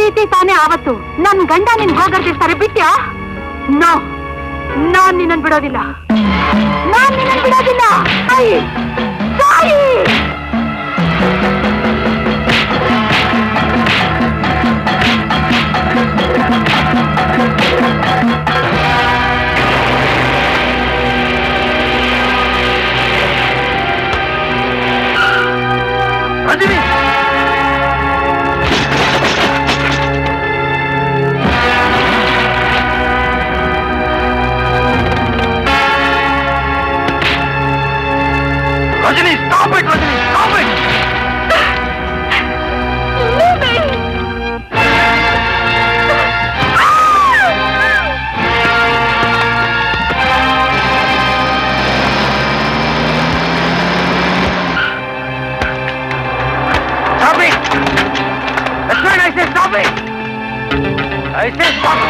ಪ್ರೀತಿ ತಾನೇ ಆವತ್ತು ನನ್ ಗಂಡ ನಿನ್ ಹೋಗರ್ದಿರ್ತಾರೆ ಬಿಟ್ಯಾ ನೋ ನಾನ್ ನಿನ್ನನ್ ಬಿಡೋದಿಲ್ಲ ನಾನ್ ನಿನ್ನನ್ ಬಿಡೋದಿಲ್ಲ ತಾಯಿ ತಾಯಿ Rajani Rajani stop it Rajani stop it Stop it! That's right, I said stop it! I said stop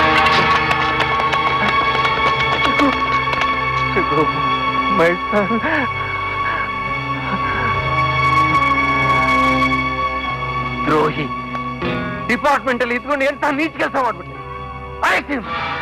it! My son. ದ್ರೋಹಿ ಡಿಪಾರ್ಟ್ಮೆಂಟ್ ಅಲ್ಲಿ ಇದ್ಕೊಂಡು ಎಂತ ನೀಚ್ ಕೆಲಸ ಮಾಡ್ಬಿಟ್ಟೆ ಆಯ್ತು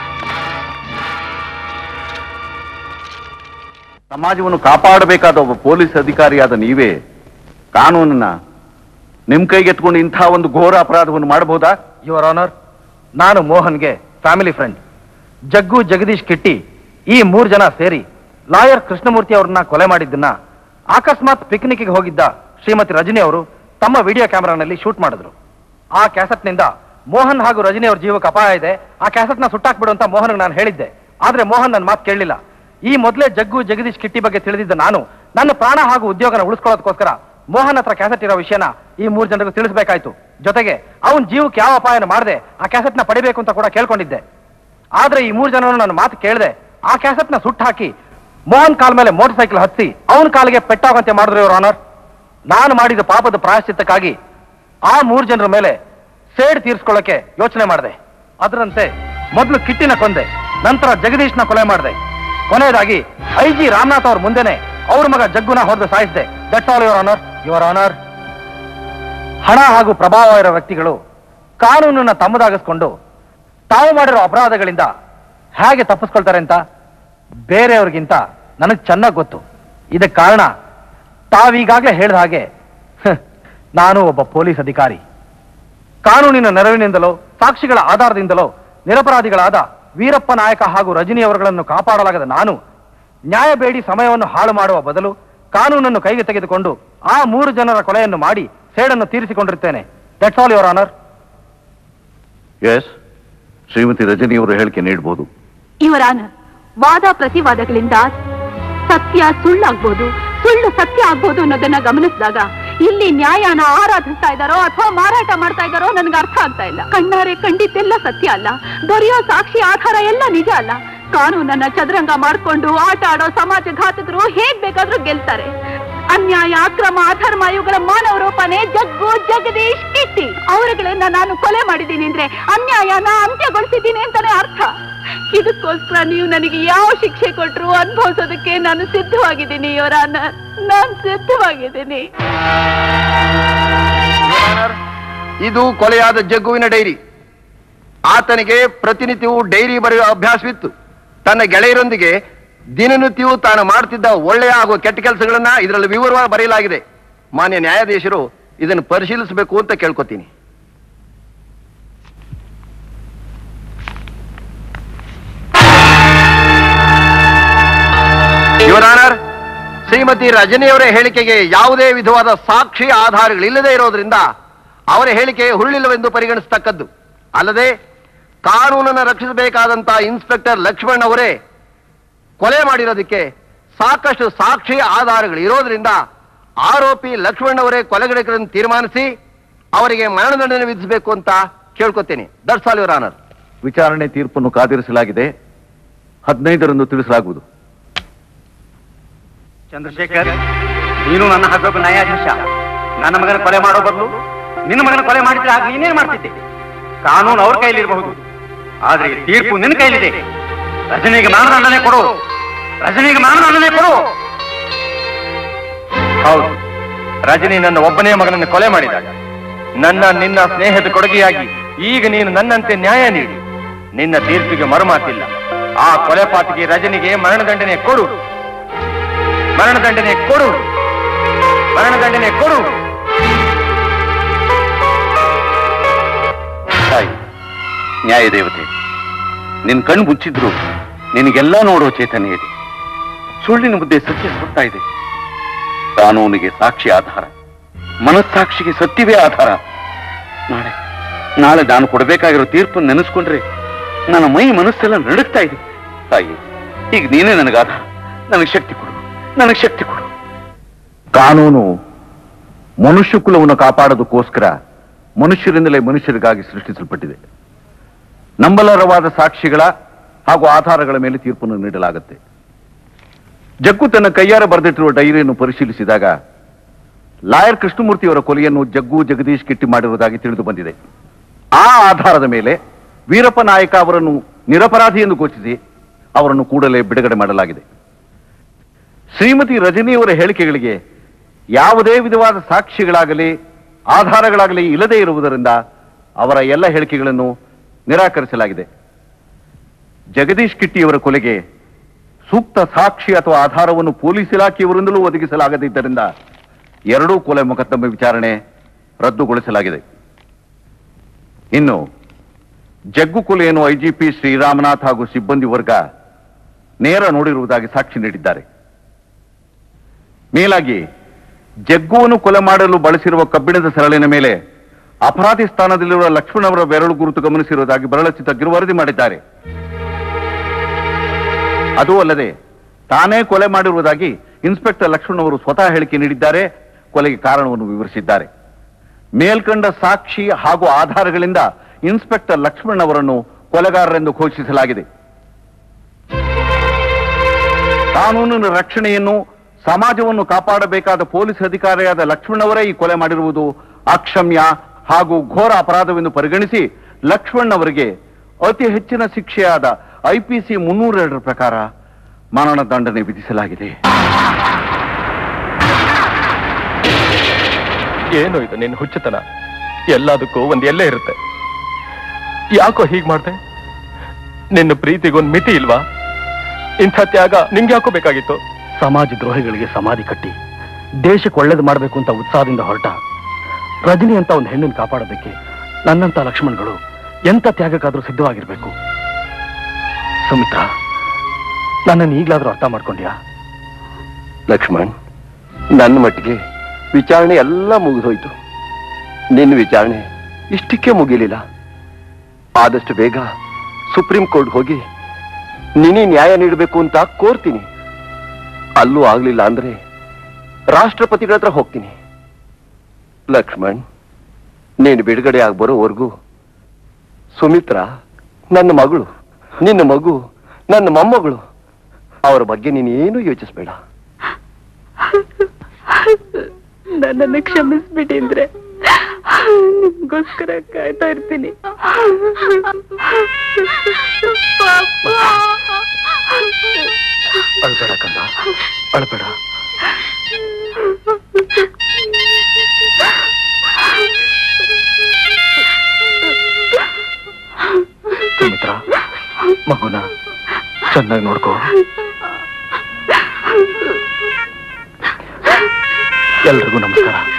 ಸಮಾಜವನ್ನು ಕಾಪಾಡಬೇಕಾದ ಒಬ್ಬ ಪೊಲೀಸ್ ಅಧಿಕಾರಿಯಾದ ನೀವೇ ಕಾನೂನನ್ನ ನಿಮ್ ಕೈಗೆತ್ಕೊಂಡು ಇಂಥ ಒಂದು ಘೋರ ಅಪರಾಧವನ್ನು ಮಾಡಬಹುದಾ ಯುವರ್ ಆನರ್ ನಾನು ಮೋಹನ್ಗೆ ಫ್ಯಾಮಿಲಿ ಫ್ರೆಂಡ್ ಜಗ್ಗು ಜಗದೀಶ್ ಕಿಟ್ಟಿ ಈ ಮೂರು ಜನ ಸೇರಿ ಲಾಯರ್ ಕೃಷ್ಣಮೂರ್ತಿ ಅವ್ರನ್ನ ಕೊಲೆ ಮಾಡಿದ್ದನ್ನ ಅಕಸ್ಮಾತ್ ಪಿಕ್ನಿಕ್ಗೆ ಹೋಗಿದ್ದ ಶ್ರೀಮತಿ ರಜನಿ ಅವರು ತಮ್ಮ ವಿಡಿಯೋ ಕ್ಯಾಮೆರಾನಲ್ಲಿ ಶೂಟ್ ಮಾಡಿದ್ರು ಆ ಕ್ಯಾಸೆಟ್ನಿಂದ ಮೋಹನ್ ಹಾಗೂ ರಜನಿ ಅವ್ರ ಜೀವಕ್ಕೆ ಅಪಾಯ ಇದೆ ಆ ಕ್ಯಾಸೆಟ್ನ ಸುಟ್ಟಾಕ್ಬಿಡು ಅಂತ ಮೋಹನ್ಗೆ ನಾನು ಹೇಳಿದ್ದೆ ಆದ್ರೆ ಮೋಹನ್ ನನ್ನ ಮಾತು ಕೇಳಲಿಲ್ಲ ಈ ಮೊದಲೇ ಜಗ್ಗು ಜಗದೀಶ್ ಕಿಟ್ಟಿ ಬಗ್ಗೆ ತಿಳಿದಿದ್ದ ನಾನು ನನ್ನ ಪ್ರಾಣ ಹಾಗೂ ಉದ್ಯೋಗನ ಉಳಿಸ್ಕೊಳ್ಳೋದಕ್ಕೋಸ್ಕರ ಮೋಹನ್ ಹತ್ರ ಕ್ಯಾಸೆಟ್ ಇರೋ ವಿಷಯನ ಈ ಮೂರು ಜನರಿಗೂ ತಿಳಿಸ್ಬೇಕಾಯ್ತು ಜೊತೆಗೆ ಅವನ್ ಜೀವಕ್ಕೆ ಯಾವ ಅಪಾಯನ ಮಾಡದೆ ಆ ಕ್ಯಾಸೆಟ್ನ ಪಡಿಬೇಕು ಅಂತ ಕೂಡ ಕೇಳ್ಕೊಂಡಿದ್ದೆ ಆದ್ರೆ ಈ ಮೂರು ಜನರು ನನ್ನ ಮಾತು ಕೇಳದೆ ಆ ಕ್ಯಾಸೆಟ್ನ ಸುಟ್ಟು ಹಾಕಿ ಮೋಹನ್ ಕಾಲ್ ಮೇಲೆ ಮೋಟರ್ ಸೈಕಲ್ ಹತ್ತಿ ಅವನ ಕಾಲಿಗೆ ಪೆಟ್ಟಾಗಂತೆ ಮಾಡಿದ್ರು ಇವ್ರ ಆನರ್ ನಾನು ಮಾಡಿದ ಪಾಪದ ಪ್ರಾಯಶ್ಚಿತ್ತಕ್ಕಾಗಿ ಆ ಮೂರು ಜನರ ಮೇಲೆ ಸೇಡ್ ತೀರ್ಸ್ಕೊಳ್ಳಕ್ಕೆ ಯೋಚನೆ ಮಾಡಿದೆ ಅದರಂತೆ ಮೊದಲು ಕಿಟ್ಟಿನ ಕೊಂದೆ ನಂತರ ಜಗದೀಶ್ನ ಕೊಲೆ ಮಾಡಿದೆ ಕೊನೆಯದಾಗಿ ಐ ಜಿ ರಾಮನಾಥ್ ಅವ್ರ ಮುಂದೆನೆ ಅವ್ರ ಮಗ ಜಗ್ಗುನ ಹೊಡೆದು ಸಾಯಿಸಿದೆ that's all your honour your honour ಹಣ ಹಾಗೂ ಪ್ರಭಾವ ಇರೋ ವ್ಯಕ್ತಿಗಳು ಕಾನೂನನ್ನ ತಮ್ಮದಾಗಿಸ್ಕೊಂಡು ತಾವು ಮಾಡಿರೋ ಅಪರಾಧಗಳಿಂದ ಹೇಗೆ ತಪ್ಪಿಸ್ಕೊಳ್ತಾರೆ ಅಂತ ಬೇರೆಯವ್ರಿಗಿಂತ ನನಗೆ ಚೆನ್ನಾಗಿ ಗೊತ್ತು ಇದಕ್ಕೆ ಕಾರಣ ತಾವೀಗಾಗಲೇ ಹೇಳಿದ ಹಾಗೆ ಹ್, ನಾನು ಒಬ್ಬ ಪೊಲೀಸ್ ಅಧಿಕಾರಿ ಕಾನೂನಿನ ನೆರವಿನಿಂದಲೋ ಸಾಕ್ಷಿಗಳ ಆಧಾರದಿಂದಲೋ ನಿರಪರಾಧಿಗಳಾದ ವೀರಪ್ಪ ನಾಯಕ ಹಾಗೂ ರಜನಿ ಅವರುಗಳನ್ನು ಕಾಪಾಡಲಾಗದ ನಾನು ನ್ಯಾಯ ಬೇಡಿ ಸಮಯವನ್ನು ಹಾಳು ಮಾಡುವ ಬದಲು ಕಾನೂನನ್ನು ಕೈಗೆ ತೆಗೆದುಕೊಂಡು ಆ ಮೂರು ಜನರ ಕೊಲೆಯನ್ನು ಮಾಡಿ ಸೇಡನ್ನು ತೀರಿಸಿಕೊಂಡಿರುತ್ತೇನೆ that's all your honour yes Shrimati ರಜನಿಯವರು ಹೇಳಿಕೆ ನೀಡಬಹುದು ಇವರ ವಾದ ಪ್ರತಿವಾದಗಳಿಂದ ಸತ್ಯ ಸುಳ್ಳಾಗ್ಬೋದು ಸುಳ್ಳು ಸತ್ಯ ಆಗ್ಬೋದು ಅನ್ನೋದನ್ನ ಗಮನಿಸಿದಾಗ ಇಲ್ಲಿ ನ್ಯಾಯನ ಆರಾಧಿಸ್ತಾ ಇದ್ದಾರೋ ಅಥವಾ ಮಾರಾಟ ಮಾಡ್ತಾ ಇದ್ದಾರೋ ನನ್ಗೆ ಅರ್ಥ ಆಗ್ತಾ ಇಲ್ಲ ಕಣ್ಣಾರೆ ಕಂಡಿದ್ದೆಲ್ಲ ಸತ್ಯ ಅಲ್ಲ ದೊರೆಯೋ ಸಾಕ್ಷಿ ಆಧಾರ ಎಲ್ಲ ನಿಜ ಅಲ್ಲ ಕಾನೂನನ್ನ ಚದುರಂಗ ಮಾಡ್ಕೊಂಡು ಆಟ ಆಡೋ ಸಮಾಜ ಘಾತಕರು ಹೇಗ್ ಬೇಕಾದ್ರೂ ಗೆಲ್ತಾರೆ ಅನ್ಯಾಯ ಅಕ್ರಮ ಅಧರ್ಮ ಇವುಗಳ ಮಾನವ ರೂಪನೇ ಜಗ್ಗು ಜಗದೀಶ್ ಕಿಟ್ಟಿ ಅವರುಗಳನ್ನ ನಾನು ಕೊಲೆ ಮಾಡಿದ್ದೀನಿ ಅಂದ್ರೆ ಅನ್ಯಾಯನ ಅಂತ್ಯಗೊಳಿಸಿದ್ದೀನಿ ಅಂತಾನೆ ಅರ್ಥ ಇದಕ್ಕೋಸ್ಕರ ನೀವು ನನಗೆ ಯಾವ ಶಿಕ್ಷೆ ಕೊಟ್ರು ಅನುಭವಿಸೋದಕ್ಕೆ ನಾನು ಸಿದ್ಧವಾಗಿದ್ದೀನಿ ಇವರಾನ ನಾನ್ ಸಿದ್ಧವಾಗಿದ್ದೀನಿ ಇದು ಕೊಲೆಯಾದ ಜಗ್ಗುವಿನ ಡೈರಿ ಆತನಿಗೆ ಪ್ರತಿನಿತ್ಯವೂ ಡೈರಿ ಬರೆಯುವ ಅಭ್ಯಾಸವಿತ್ತು ತನ್ನ ಗೆಳೆಯರೊಂದಿಗೆ ದಿನನಿತ್ಯವೂ ತಾನು ಮಾಡುತ್ತಿದ್ದ ಒಳ್ಳೆಯ ಹಾಗೂ ಕೆಟ್ಟ ಕೆಲಸಗಳನ್ನ ಇದರಲ್ಲಿ ವಿವರವಾಗಿ ಬರೆಯಲಾಗಿದೆ ಮಾನ್ಯ ನ್ಯಾಯಾಧೀಶರು ಇದನ್ನು ಪರಿಶೀಲಿಸಬೇಕು ಅಂತ ಕೇಳ್ಕೊತೀನಿ ಯುವರ್ ಆನರ್ ಶ್ರೀಮತಿ ರಜನಿಯವರ ಹೇಳಿಕೆಗೆ ಯಾವುದೇ ವಿಧವಾದ ಸಾಕ್ಷಿ ಆಧಾರಗಳಿಲ್ಲದೆ ಇರೋದ್ರಿಂದ ಅವರ ಹೇಳಿಕೆ ಹುಳ್ಳಿಲ್ಲವೆಂದು ಪರಿಗಣಿಸತಕ್ಕದ್ದು ಅಲ್ಲದೆ ಕಾನೂನನ್ನು ರಕ್ಷಿಸಬೇಕಾದಂತಹ ಇನ್ಸ್ಪೆಕ್ಟರ್ ಲಕ್ಷ್ಮಣ್ ಅವರೇ ಕೊಲೆ ಮಾಡಿರೋದಕ್ಕೆ ಸಾಕಷ್ಟು ಸಾಕ್ಷಿ ಆಧಾರಗಳು ಇರೋದ್ರಿಂದ ಆರೋಪಿ ಲಕ್ಷ್ಮಣ್ ಅವರೇ ಕೊಲೆಗಡಕರನ್ನು ತೀರ್ಮಾನಿಸಿ ಅವರಿಗೆ ಮರಣದಂಡನೆ ವಿಧಿಸಬೇಕು ಅಂತ ಕೇಳ್ಕೊತೇನೆ ದಟ್ಸ್ ಆಲ್ ಯುವರ್ ಆನರ್ ವಿಚಾರಣೆ ತೀರ್ಪನ್ನು ಕಾದಿರಿಸಲಾಗಿದೆ ಹದಿನೈದರಂದು ತಿಳಿಸಲಾಗುವುದು ಚಂದ್ರಶೇಖರ್ ನೀನು ನನ್ನ ಹಬ್ಬ ನ್ಯಾಯಾಧೀಶ ನನ್ನ ಮಗನ ಕೊಲೆ ಮಾಡೋ ಬದಲು ನಿನ್ನ ಮಗನ ಕೊಲೆ ಮಾಡಿದ್ರೆ ಆಗ ನೀನೇನ್ ಮಾಡ್ತಿದ್ದೆ ಕಾನೂನು ಅವ್ರ ಕೈಲಿರಬಹುದು ಆದ್ರೆ ಈ ತೀರ್ಪು ನಿನ್ನ ಕೈಲಿದೆ ರಜನಿಗೆ ಮರಣದಂಡನೆ ಕೊಡು ರಜನಿಗೆ ಮರಣದಂಡನೆ ಕೊಡು ಹೌದು ರಜನಿ ನನ್ನ ಒಬ್ಬನೇ ಮಗನನ್ನು ಕೊಲೆ ಮಾಡಿದಾಗ ನನ್ನ ನಿನ್ನ ಸ್ನೇಹದ ಕೊಡುಗೆಯಾಗಿ ಈಗ ನೀನು ನನ್ನಂತೆ ನ್ಯಾಯ ನೀಡಿ ನಿನ್ನ ತೀರ್ಪಿಗೆ ಮರುಮಾತಿಲ್ಲ ಆ ಕೊಲೆಪಾತಿಗೆ ರಜನಿಗೆ ಮರಣದಂಡನೆ ಕೊಡು ಮರಣದಂಡನೆ ಕೊಡು ಮರಣದಂಡನೆ ಕೊಡು ತಾಯಿ ನ್ಯಾಯ ದೇವತೆ ನಿನ್ ಕಣ್ಣು ಮುಚ್ಚಿದ್ರು ನಿನಗೆಲ್ಲ ನೋಡೋ ಚೇತನೆ ಇದೆ ಸುಳ್ಳಿನ ಮುದ್ದೆ ಸತ್ಯ ಸುತ್ತಾ ಇದೆ ಕಾನೂನಿಗೆ ಸಾಕ್ಷಿ ಆಧಾರ ಮನಸ್ಸಾಕ್ಷಿಗೆ ಸತ್ಯವೇ ಆಧಾರ ನಾಳೆ ನಾಳೆ ನಾನು ಕೊಡಬೇಕಾಗಿರೋ ತೀರ್ಪು ನೆನೆಸ್ಕೊಂಡ್ರೆ ನನ್ನ ಮೈ ಮನಸ್ಸೆಲ್ಲ ನಡುಗ್ತಾ ಇದೆ ತಾಯಿ ಈಗ ನೀನೇ ನನಗೆ ಆಧಾರ ನನಗೆ ಶಕ್ತಿ ಕೊಡು ನನಗೆ ಶಕ್ತಿ ಕೊಡು ಕಾನೂನು ಮನುಷ್ಯ ಕುಲವನ್ನು ಕಾಪಾಡೋದಕ್ಕೋಸ್ಕರ ಮನುಷ್ಯರಿಂದಲೇ ಮನುಷ್ಯರಿಗಾಗಿ ಸೃಷ್ಟಿಸಲ್ಪಟ್ಟಿದೆ ನಂಬಲರವಾದ ಸಾಕ್ಷಿಗಳ ಹಾಗೂ ಆಧಾರಗಳ ಮೇಲೆ ತೀರ್ಪನ್ನು ನೀಡಲಾಗುತ್ತೆ ಜಗ್ಗು ತನ್ನ ಕೈಯಾರ ಬರೆದಿಟ್ಟಿರುವ ಡೈರಿಯನ್ನು ಪರಿಶೀಲಿಸಿದಾಗ ಲಾಯರ್ ಕೃಷ್ಣಮೂರ್ತಿಯವರ ಕೊಲೆಯನ್ನು ಜಗ್ಗು ಜಗದೀಶ್ ಕಿಟ್ಟಿ ಮಾಡಿರುವುದಾಗಿ ತಿಳಿದು ಬಂದಿದೆ ಆ ಆಧಾರದ ಮೇಲೆ ವೀರಪ್ಪ ನಾಯಕ ಅವರನ್ನು ನಿರಪರಾಧಿ ಎಂದು ಘೋಷಿಸಿ ಅವರನ್ನು ಕೂಡಲೇ ಬಿಡುಗಡೆ ಮಾಡಲಾಗಿದೆ ಶ್ರೀಮತಿ ರಜನಿಯವರ ಹೇಳಿಕೆಗಳಿಗೆ ಯಾವುದೇ ವಿಧವಾದ ಸಾಕ್ಷಿಗಳಾಗಲಿ ಆಧಾರಗಳಾಗಲಿ ಇಲ್ಲದೇ ಇರುವುದರಿಂದ ಅವರ ಎಲ್ಲ ಹೇಳಿಕೆಗಳನ್ನು ನಿರಾಕರಿಸಲಾಗಿದೆ ಜಗದೀಶ್ ಕಿಟ್ಟಿಯವರ ಕೊಲೆಗೆ ಸೂಕ್ತ ಸಾಕ್ಷಿ ಅಥವಾ ಆಧಾರವನ್ನು ಪೊಲೀಸ್ ಇಲಾಖೆಯವರಿಂದಲೂ ಒದಗಿಸಲಾಗದಿದ್ದರಿಂದ ಎರಡೂ ಕೊಲೆ ಮೊಕದ್ದಮೆ ವಿಚಾರಣೆ ರದ್ದುಗೊಳಿಸಲಾಗಿದೆ ಇನ್ನು ಜಗ್ಗು ಕೊಲೆಯನ್ನು ಐಜಿಪಿ ಶ್ರೀರಾಮನಾಥ್ ಹಾಗೂ ಸಿಬ್ಬಂದಿ ವರ್ಗ ನೇರ ನೋಡಿರುವುದಾಗಿ ಸಾಕ್ಷಿ ನೀಡಿದ್ದಾರೆ ಮೇಲಾಗಿ ಜಗ್ಗುವನ್ನು ಕೊಲೆ ಮಾಡಲು ಬಳಸಿರುವ ಕಬ್ಬಿಣದ ಸರಳಿನ ಮೇಲೆ ಅಪರಾಧಿ ಸ್ಥಾನದಲ್ಲಿರುವ ಲಕ್ಷ್ಮಣ್ ಅವರ ಬೆರಳು ಗುರುತು ಗಮನಿಸಿರುವುದಾಗಿ ಬೆರಳಚ್ಚಿ ತಜ್ಞರು ವರದಿ ಮಾಡಿದ್ದಾರೆ ಅದೂ ಅಲ್ಲದೆ ತಾನೇ ಕೊಲೆ ಮಾಡಿರುವುದಾಗಿ ಇನ್ಸ್ಪೆಕ್ಟರ್ ಲಕ್ಷ್ಮಣ್ ಅವರು ಸ್ವತಃ ಹೇಳಿಕೆ ನೀಡಿದ್ದಾರೆ ಕೊಲೆಗೆ ಕಾರಣವನ್ನು ವಿವರಿಸಿದ್ದಾರೆ ಮೇಲ್ಕಂಡ ಸಾಕ್ಷಿ ಹಾಗೂ ಆಧಾರಗಳಿಂದ ಇನ್ಸ್ಪೆಕ್ಟರ್ ಲಕ್ಷ್ಮಣ್ ಅವರನ್ನು ಕೊಲೆಗಾರರೆಂದು ಘೋಷಿಸಲಾಗಿದೆ ಕಾನೂನಿನ ರಕ್ಷಣೆಯನ್ನು ಸಮಾಜವನ್ನು ಕಾಪಾಡಬೇಕಾದ ಪೊಲೀಸ್ ಅಧಿಕಾರಿಯಾದ ಲಕ್ಷ್ಮಣ್ ಅವರೇ ಈ ಕೊಲೆ ಮಾಡಿರುವುದು ಅಕ್ಷಮ್ಯ ಹಾಗೂ ಘೋರ ಅಪರಾಧವೆಂದು ಪರಿಗಣಿಸಿ ಲಕ್ಷ್ಮಣ್ ಅವರಿಗೆ ಅತಿ ಹೆಚ್ಚಿನ ಶಿಕ್ಷೆಯಾದ ಐಪಿಸಿ ಮುನ್ನೂರೆರಡರ ಪ್ರಕಾರ ಮರಣ ದಂಡನೆ ವಿಧಿಸಲಾಗಿದೆ ಏನು ಇದು ನಿನ್ನ ಹುಚ್ಚುತನ ಎಲ್ಲದಕ್ಕೂ ಒಂದು ಎಲ್ಲೇ ಇರುತ್ತೆ ಯಾಕೋ ಹೀಗ್ ಮಾಡ್ದೆ ನಿನ್ನ ಪ್ರೀತಿಗೊಂದು ಮಿತಿ ಇಲ್ವಾ ಇಂಥ ತ್ಯಾಗ ನಿಂಗೆ ಯಾಕೋ ಬೇಕಾಗಿತ್ತು ಸಮಾಜ ದ್ರೋಹಿಗಳಿಗೆ ಸಮಾಧಿ ಕಟ್ಟಿ ದೇಶಕ್ಕೆ ಒಳ್ಳೇದು ಮಾಡಬೇಕು ಅಂತ ಉತ್ಸಾಹದಿಂದ ಹೊರಟ ರಜನಿ ಅಂತ ಒಂದು ಹೆಣ್ಣನ್ನು ಕಾಪಾಡೋದಕ್ಕೆ ನನ್ನಂತ ಲಕ್ಷ್ಮಣ್ಗಳು ಎಂತ ತ್ಯಾಗಕ್ಕಾದ್ರೂ ಸಿದ್ಧವಾಗಿರ್ಬೇಕು ಸುಮಿತ್ರಾ ನನ್ನನ್ನು ಈಗಲಾದ್ರೂ ಅರ್ಥ ಮಾಡ್ಕೊಂಡ್ಯಾ ಲಕ್ಷ್ಮಣ್ ನನ್ನ ಮಟ್ಟಿಗೆ ವಿಚಾರಣೆ ಎಲ್ಲ ಮುಗಿದೋಯ್ತು ನಿನ್ನ ವಿಚಾರಣೆ ಇಷ್ಟಕ್ಕೆ ಮುಗಿಲಿಲ್ಲ ಆದಷ್ಟು ಬೇಗ ಸುಪ್ರೀಂ ಕೋರ್ಟ್ ಹೋಗಿ ನಿನಿ ನ್ಯಾಯ ನೀಡಬೇಕು ಅಂತ ಕೋರ್ತೀನಿ ಅಲ್ಲೂ ಆಗ್ಲಿಲ್ಲ ಅಂದ್ರೆ ರಾಷ್ಟ್ರಪತಿಗಳ ಹತ್ರ ಹೋಗ್ತೀನಿ ಲಕ್ಷ್ಮಣ್ ನೀನು ಬಿಡುಗಡೆ ಆಗಿ ಬರೋವರೆಗೂ ಸುಮಿತ್ರಾ ನನ್ನ ಮಗಳು ನಿನ್ನ ಮಗು ನನ್ನ ಮೊಮ್ಮಗಳು ಅವರ ಬಗ್ಗೆ ನೀನು ಏನು ಯೋಚಿಸ್ಬೇಡ ನನ್ನನ್ನು ಕ್ಷಮಿಸ್ಬಿಡಿ ಅಂದ್ರೆ ನಿಮ್ಗೋಸ್ಕರ ಕಾಯ್ತಾ ಇರ್ತೀನಿ ಅಳ್ಬೇಡ ಕಂದ ಅಳ್ಬೇಡ ಸುಮಿತ್ರಾ ಮಗುನ ಚೆನ್ನಾಗಿ ನೋಡ್ಕೋ ಎಲ್ರಿಗೂ ನಮಸ್ಕಾರ